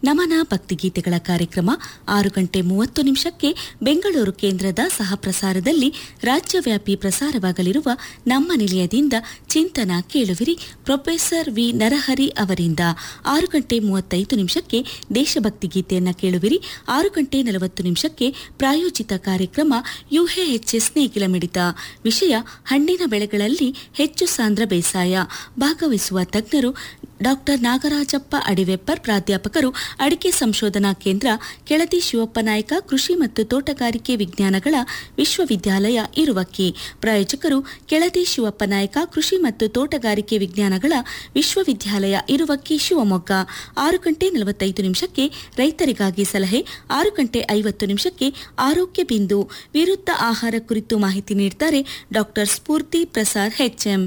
ನಮನ ಭಕ್ತಿಗೀತೆಗಳ ಕಾರ್ಯಕ್ರಮ ಆರು ಗಂಟೆ ಮೂವತ್ತು ನಿಮಿಷಕ್ಕೆ ಬೆಂಗಳೂರು ಕೇಂದ್ರದ ಸಹ ಪ್ರಸಾರದಲ್ಲಿ ರಾಜ್ಯವ್ಯಾಪಿ ಪ್ರಸಾರವಾಗಲಿರುವ ನಮ್ಮ ನಿಲಯದಿಂದ ಚಿಂತನ ಕೇಳುವಿರಿ ಪ್ರೊಫೆಸರ್ ವಿ ನರಹರಿ ಅವರಿಂದ ಆರು ಗಂಟೆ ಮೂವತ್ತೈದು ನಿಮಿಷಕ್ಕೆ ದೇಶಭಕ್ತಿ ಗೀತೆಯನ್ನ ಕೇಳುವಿರಿ ಆರು ಗಂಟೆ ನಲವತ್ತು ನಿಮಿಷಕ್ಕೆ ಪ್ರಾಯೋಜಿತ ಕಾರ್ಯಕ್ರಮ ಯುಎಎಚ್ಎಸ್ ನೇಗಿಲ ಮಿಡಿತ ವಿಷಯ ಹಣ್ಣಿನ ಬೆಳೆಗಳಲ್ಲಿ ಹೆಚ್ಚು ಸಾಂದ್ರ ಬೇಸಾಯ ಭಾಗವಹಿಸುವ ತಜ್ಞರು ಡಾಕ್ಟರ್ ನಾಗರಾಜಪ್ಪ ಅಡಿವೆಪ್ಪರ್ ಪ್ರಾಧ್ಯಾಪಕರು ಅಡಿಕೆ ಸಂಶೋಧನಾ ಕೇಂದ್ರ ಕೆಳದಿ ಶಿವಪ್ಪ ನಾಯಕ ಕೃಷಿ ಮತ್ತು ತೋಟಗಾರಿಕೆ ವಿಜ್ಞಾನಗಳ ವಿಶ್ವವಿದ್ಯಾಲಯ ಇರುವಕ್ಕಿ ಪ್ರಾಯೋಜಕರು ಕೆಳದಿ ಶಿವಪ್ಪ ನಾಯಕ ಕೃಷಿ ಮತ್ತು ತೋಟಗಾರಿಕೆ ವಿಜ್ಞಾನಗಳ ವಿಶ್ವವಿದ್ಯಾಲಯ ಇರುವಕ್ಕಿ ಶಿವಮೊಗ್ಗ ಆರು ಗಂಟೆ ನಲವತ್ತೈದು ನಿಮಿಷಕ್ಕೆ ರೈತರಿಗಾಗಿ ಸಲಹೆ ಆರು ಗಂಟೆ ಐವತ್ತು ನಿಮಿಷಕ್ಕೆ ಆರೋಗ್ಯ ಬಿಂದು ವಿರುದ್ಧ ಆಹಾರ ಕುರಿತು ಮಾಹಿತಿ ನೀಡುತ್ತಾರೆ ಡಾಕ್ಟರ್ ಸ್ಫೂರ್ತಿ ಪ್ರಸಾದ್ ಎಚ್ಎಂ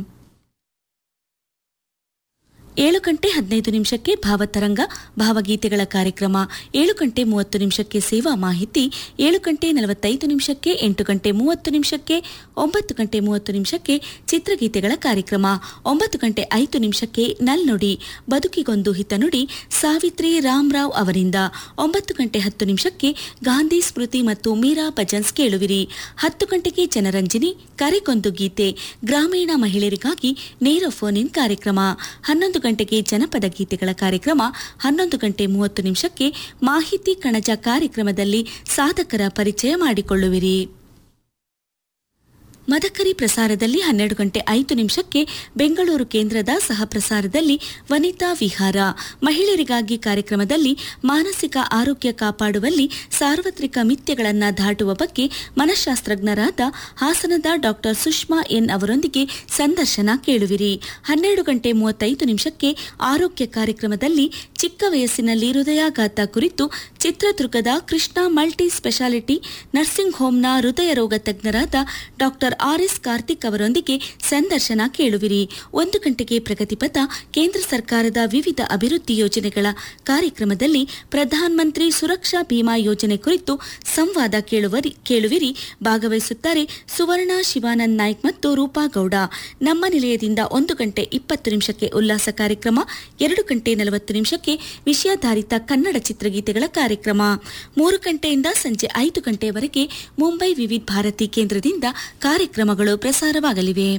ಏಳು ಗಂಟೆ ಹದಿನೈದು ನಿಮಿಷಕ್ಕೆ ಭಾವತರಂಗ ಭಾವಗೀತೆಗಳ ಕಾರ್ಯಕ್ರಮ ಏಳು ಗಂಟೆ ಮೂವತ್ತು ನಿಮಿಷಕ್ಕೆ ಸೇವಾ ಮಾಹಿತಿ ಏಳು ಗಂಟೆ ನಲವತ್ತೈದು ನಿಮಿಷಕ್ಕೆ ಎಂಟು ಗಂಟೆ ಮೂವತ್ತು ನಿಮಿಷಕ್ಕೆ ಒಂಬತ್ತು ಗಂಟೆ ಮೂವತ್ತು ನಿಮಿಷಕ್ಕೆ ಚಿತ್ರಗೀತೆಗಳ ಕಾರ್ಯಕ್ರಮ ಒಂಬತ್ತು ಗಂಟೆ ಐದು ನಿಮಿಷಕ್ಕೆ ನಲ್ನುಡಿ ಬದುಕಿಗೊಂದು ಹಿತನುಡಿ ಸಾವಿತ್ರಿ ರಾಮರಾವ್ ಅವರಿಂದ ಒಂಬತ್ತು ಗಂಟೆ ಹತ್ತು ನಿಮಿಷಕ್ಕೆ ಗಾಂಧಿ ಸ್ಮೃತಿ ಮತ್ತು ಮೀರಾ ಭಜನ್ಸ್ ಕೇಳುವಿರಿ ಹತ್ತು ಗಂಟೆಗೆ ಜನರಂಜನಿ ಕರೆಗೊಂದು ಗೀತೆ ಗ್ರಾಮೀಣ ಮಹಿಳೆಯರಿಗಾಗಿ ನೇರ ಫೋನ್ ಇನ್ ಕಾರ್ಯಕ್ರಮ ಹನ್ನೊಂದು ಗಂಟೆಗೆ ಜನಪದ ಗೀತೆಗಳ ಕಾರ್ಯಕ್ರಮ ಹನ್ನೊಂದು ಗಂಟೆ ಮೂವತ್ತು ನಿಮಿಷಕ್ಕೆ ಮಾಹಿತಿ ಕಣಜ ಕಾರ್ಯಕ್ರಮದಲ್ಲಿ ಸಾಧಕರ ಪರಿಚಯ ಮಾಡಿಕೊಳ್ಳುವಿರಿ ಮದಕರಿ ಪ್ರಸಾರದಲ್ಲಿ ಹನ್ನೆರಡು ಗಂಟೆ ಐದು ನಿಮಿಷಕ್ಕೆ ಬೆಂಗಳೂರು ಕೇಂದ್ರದ ಸಹ ಪ್ರಸಾರದಲ್ಲಿ ವನಿತಾ ವಿಹಾರ ಮಹಿಳೆಯರಿಗಾಗಿ ಕಾರ್ಯಕ್ರಮದಲ್ಲಿ ಮಾನಸಿಕ ಆರೋಗ್ಯ ಕಾಪಾಡುವಲ್ಲಿ ಸಾರ್ವತ್ರಿಕ ಮಿಥ್ಯಗಳನ್ನು ದಾಟುವ ಬಗ್ಗೆ ಮನಃಶಾಸ್ತ್ರಜ್ಞರಾದ ಹಾಸನದ ಡಾಕ್ಟರ್ ಸುಷ್ಮಾ ಎನ್ ಅವರೊಂದಿಗೆ ಸಂದರ್ಶನ ಕೇಳುವಿರಿ ಹನ್ನೆರಡು ಗಂಟೆ ಮೂವತ್ತೈದು ನಿಮಿಷಕ್ಕೆ ಆರೋಗ್ಯ ಕಾರ್ಯಕ್ರಮದಲ್ಲಿ ಚಿಕ್ಕ ವಯಸ್ಸಿನಲ್ಲಿ ಹೃದಯಾಘಾತ ಕುರಿತು ಚಿತ್ರದುರ್ಗದ ಕೃಷ್ಣ ಮಲ್ಟಿ ಸ್ಪೆಷಾಲಿಟಿ ನರ್ಸಿಂಗ್ ಹೋಂನ ಹೃದಯ ರೋಗ ತಜ್ಞರಾದ ಡಾಕ್ಟರ್ ಆರ್ಎಸ್ ಕಾರ್ತಿಕ್ ಅವರೊಂದಿಗೆ ಸಂದರ್ಶನ ಕೇಳುವಿರಿ ಒಂದು ಗಂಟೆಗೆ ಪ್ರಗತಿಪಥ ಕೇಂದ್ರ ಸರ್ಕಾರದ ವಿವಿಧ ಅಭಿವೃದ್ಧಿ ಯೋಜನೆಗಳ ಕಾರ್ಯಕ್ರಮದಲ್ಲಿ ಪ್ರಧಾನ ಮಂತ್ರಿ ಸುರಕ್ಷಾ ಬಿಮಾ ಯೋಜನೆ ಕುರಿತು ಸಂವಾದ ಕೇಳುವರಿ ಕೇಳುವಿರಿ ಭಾಗವಹಿಸುತ್ತಾರೆ ಸುವರ್ಣ ಶಿವಾನಂದ್ ನಾಯ್ಕ್ ಮತ್ತು ರೂಪಾ ಗೌಡ ನಮ್ಮ ನಿಲಯದಿಂದ ಒಂದು ಗಂಟೆ ಇಪ್ಪತ್ತು ನಿಮಿಷಕ್ಕೆ ಉಲ್ಲಾಸ ಕಾರ್ಯಕ್ರಮ ಎರಡು ಗಂಟೆ ನಲವತ್ತು ನಿಮಿಷಕ್ಕೆ ವಿಷಯಾಧಾರಿತ ಕನ್ನಡ ಚಿತ್ರಗೀತೆಗಳ ಕಾರ್ಯಕ್ರಮ ಮೂರು ಗಂಟೆಯಿಂದ ಸಂಜೆ ಐದು ಗಂಟೆಯವರೆಗೆ ಮುಂಬೈ ವಿವಿಧ ಭಾರತಿ ಕೇಂದ್ರದಿಂದ ಕಾರ್ಯಕ್ರಮಗಳು ಪ್ರಸಾರವಾಗಲಿವೆ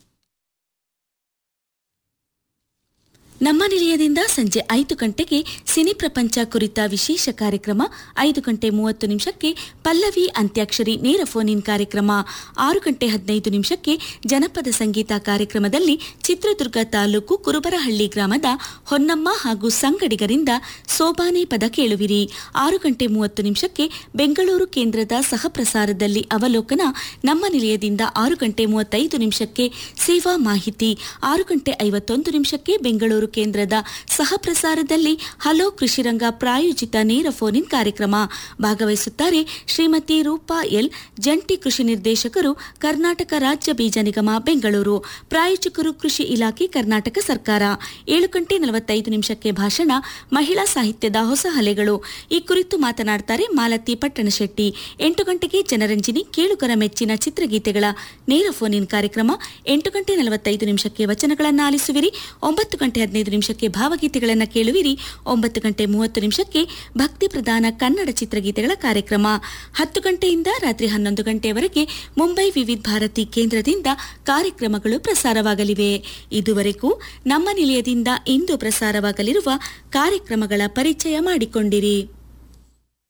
ನಮ್ಮ ನಿಲಯದಿಂದ ಸಂಜೆ ಐದು ಗಂಟೆಗೆ ಸಿನಿ ಪ್ರಪಂಚ ಕುರಿತ ವಿಶೇಷ ಕಾರ್ಯಕ್ರಮ ಐದು ಗಂಟೆ ಮೂವತ್ತು ನಿಮಿಷಕ್ಕೆ ಪಲ್ಲವಿ ಅಂತ್ಯಾಕ್ಷರಿ ನೇರ ಫೋನ್ ಇನ್ ಕಾರ್ಯಕ್ರಮ ಆರು ಗಂಟೆ ಹದಿನೈದು ನಿಮಿಷಕ್ಕೆ ಜನಪದ ಸಂಗೀತ ಕಾರ್ಯಕ್ರಮದಲ್ಲಿ ಚಿತ್ರದುರ್ಗ ತಾಲೂಕು ಕುರುಬರಹಳ್ಳಿ ಗ್ರಾಮದ ಹೊನ್ನಮ್ಮ ಹಾಗೂ ಸಂಗಡಿಗರಿಂದ ಸೋಬಾನೆ ಪದ ಕೇಳುವಿರಿ ಆರು ಗಂಟೆ ಮೂವತ್ತು ನಿಮಿಷಕ್ಕೆ ಬೆಂಗಳೂರು ಕೇಂದ್ರದ ಸಹ ಪ್ರಸಾರದಲ್ಲಿ ಅವಲೋಕನ ನಮ್ಮ ನಿಲಯದಿಂದ ಆರು ಗಂಟೆ ಮೂವತ್ತೈದು ನಿಮಿಷಕ್ಕೆ ಸೇವಾ ಮಾಹಿತಿ ಆರು ಗಂಟೆ ಐವತ್ತೊಂದು ನಿಮಿಷಕ್ಕೆ ಬೆಂಗಳೂರು ಕೇಂದ್ರದ ಸಹ ಪ್ರಸಾರದಲ್ಲಿ ಹಲೋ ಕೃಷಿರಂಗ ಪ್ರಾಯೋಜಿತ ನೇರ ಫೋನ್ ಇನ್ ಕಾರ್ಯಕ್ರಮ ಭಾಗವಹಿಸುತ್ತಾರೆ ಶ್ರೀಮತಿ ರೂಪಾ ಎಲ್ ಜಂಟಿ ಕೃಷಿ ನಿರ್ದೇಶಕರು ಕರ್ನಾಟಕ ರಾಜ್ಯ ಬೀಜ ನಿಗಮ ಬೆಂಗಳೂರು ಪ್ರಾಯೋಜಕರು ಕೃಷಿ ಇಲಾಖೆ ಕರ್ನಾಟಕ ಸರ್ಕಾರ ಏಳು ಗಂಟೆ ನಲವತ್ತೈದು ನಿಮಿಷಕ್ಕೆ ಭಾಷಣ ಮಹಿಳಾ ಸಾಹಿತ್ಯದ ಹೊಸ ಅಲೆಗಳು ಈ ಕುರಿತು ಮಾತನಾಡುತ್ತಾರೆ ಮಾಲತಿ ಪಟ್ಟಣಶೆಟ್ಟಿ ಎಂಟು ಗಂಟೆಗೆ ಜನರಂಜನಿ ಕೇಳುಗರ ಮೆಚ್ಚಿನ ಚಿತ್ರಗೀತೆಗಳ ನೇರ ಫೋನ್ ಇನ್ ಕಾರ್ಯಕ್ರಮ ಎಂಟು ಗಂಟೆ ನಲವತ್ತೈದು ನಿಮಿಷಕ್ಕೆ ವಚನಗಳನ್ನು ಆಲಿಸುವಿರಿ ಒಂಬತ್ತು ಗಂಟೆ ಹದಿನೈದು ನಿಮಿಷಕ್ಕೆ ಭಾವಗೀತೆಗಳನ್ನು ಕೇಳುವಿರಿ ಒಂಬತ್ತು ಗಂಟೆ ಮೂವತ್ತು ನಿಮಿಷಕ್ಕೆ ಭಕ್ತಿ ಪ್ರಧಾನ ಕನ್ನಡ ಚಿತ್ರಗೀತೆಗಳ ಕಾರ್ಯಕ್ರಮ ಹತ್ತು ಗಂಟೆಯಿಂದ ರಾತ್ರಿ ಹನ್ನೊಂದು ಗಂಟೆಯವರೆಗೆ ಮುಂಬೈ ವಿವಿಧ ಭಾರತಿ ಕೇಂದ್ರದಿಂದ ಕಾರ್ಯಕ್ರಮಗಳು ಪ್ರಸಾರವಾಗಲಿವೆ ಇದುವರೆಗೂ ನಮ್ಮ ನಿಲಯದಿಂದ ಇಂದು ಪ್ರಸಾರವಾಗಲಿರುವ ಕಾರ್ಯಕ್ರಮಗಳ ಪರಿಚಯ ಮಾಡಿಕೊಂಡಿರಿ